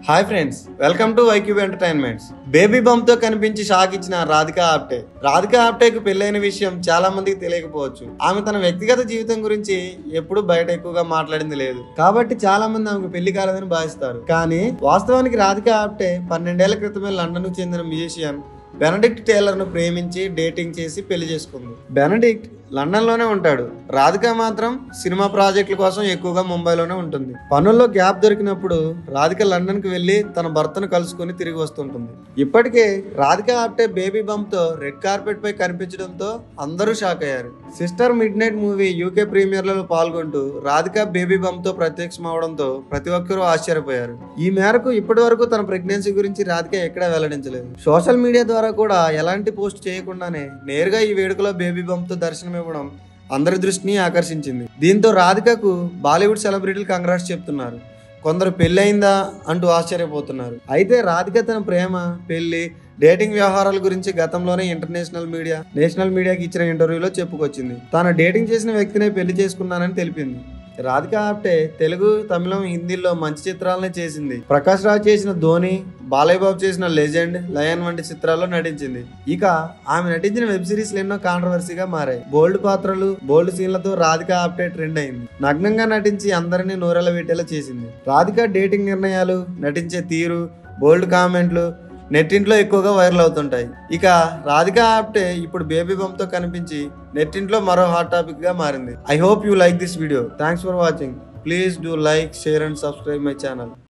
hi friends welcome to Y Cube entertainments baby bump తో కనిపించి shock ఇచ్చిన రాధికా ఆప్టే రాధికా ఆప్టేకు పెళ్ళైన విషయం చాలా మందికి తెలియకపోవచ్చు ఆమె తన వ్యక్తిగత జీవితం గురించి ఎప్పుడు బయట ఎక్కువగా మాట్లాడింది లేదు కాబట్టి చాలా మంది ఆమెకు పెళ్లి కాలేదని భావిస్తారు కానీ వాస్తవానికి రాధికా ఆప్టే పన్నెండేళ్ల క్రితమే లండన్ కు చెందిన మ్యూజిషియన్ బెనడిక్ట్ టేలర్ ను ప్రేమించి డేటింగ్ చేసి పెళ్లి చేసుకుంది బెనడిక్ట్ లండన్ లోనే ఉంటాడు రాధిక మాత్రం సినిమా ప్రాజెక్టుల కోసం ఎక్కువగా ముంబైలోనే ఉంటుంది పనుల్లో గ్యాప్ దొరికినప్పుడు రాధిక లండన్ కి వెళ్లి తన భర్తను కలుసుకుని తిరిగి వస్తుంటుంది ఇప్పటికే రాధిక ఆప్టే బేబీ బంప్ తో రెడ్ కార్పెట్ పై కనిపించడంతో అందరూ షాక్ అయ్యారు sister midnight movie UK ప్రీమియర్లలో పాల్గొంటూ రాధిక బేబీ బంప్ తో ప్రత్యక్షం అవడంతో ప్రతి ఒక్కరూ ఆశ్చర్యపోయారు ఈ మేరకు ఇప్పటి వరకు తన ప్రెగ్నెన్సీ గురించి రాధిక ఎక్కడా వెల్లడించలేదు సోషల్ మీడియా ద్వారా కూడా ఎలాంటి పోస్ట్ చేయకుండానే నేరుగా ఈ వేడుకలో బేబీ బంప్ తో దర్శనం ఇవ్వడం అందరి దృష్టిని ఆకర్షించింది దీంతో రాధికకు బాలీవుడ్ సెలబ్రిటీలు కంగ్రాట్స్ చెప్తున్నారు కొందరు పెళ్ళయిందా అంటూ ఆశ్చర్యపోతున్నారు అయితే రాధిక తన ప్రేమ పెళ్లి డేటింగ్ వ్యవహారాల గురించి గతంలోనే ఇంటర్నేషనల్ మీడియా నేషనల్ మీడియాకి ఇచ్చిన ఇంటర్వ్యూలో చెప్పుకొచ్చింది తాను డేటింగ్ చేసిన వ్యక్తినే పెళ్లి చేసుకున్నానని తెలిపింది రాధిక ఆప్టే తెలుగు తమిళం హిందీలో మంచి చిత్రాలనే చేసింది ప్రకాష్ రాజ్ చేసిన ధోని బాలయ్య బాబు చేసిన లెజెండ్ లయన్ వంటి చిత్రాల్లో నటించింది ఇక ఆమె నటించిన వెబ్ సిరీస్లు ఎన్నో కాంట్రవర్సీగా మారాయి బోల్డ్ పాత్రలు బోల్డ్ సీన్లతో రాధిక ఆప్టే ట్రెండ్ అయింది నగ్నంగా నటించి అందరినీ నూరెల పెట్టేలా చేసింది రాధిక డేటింగ్ నిర్ణయాలు నటించే తీరు బోల్డ్ కామెంట్లు నెట్టింట్లో ఎక్కువగా వైరల్ అవుతుంటాయి ఇక రాధిక ఆప్టే ఇప్పుడు బేబీ బంప్ తో కనిపించి నెట్టింట్లో మరో హాట్ టాపిక్ గా మారింది I hope you like this video thanks for watching please do like share and subscribe my channel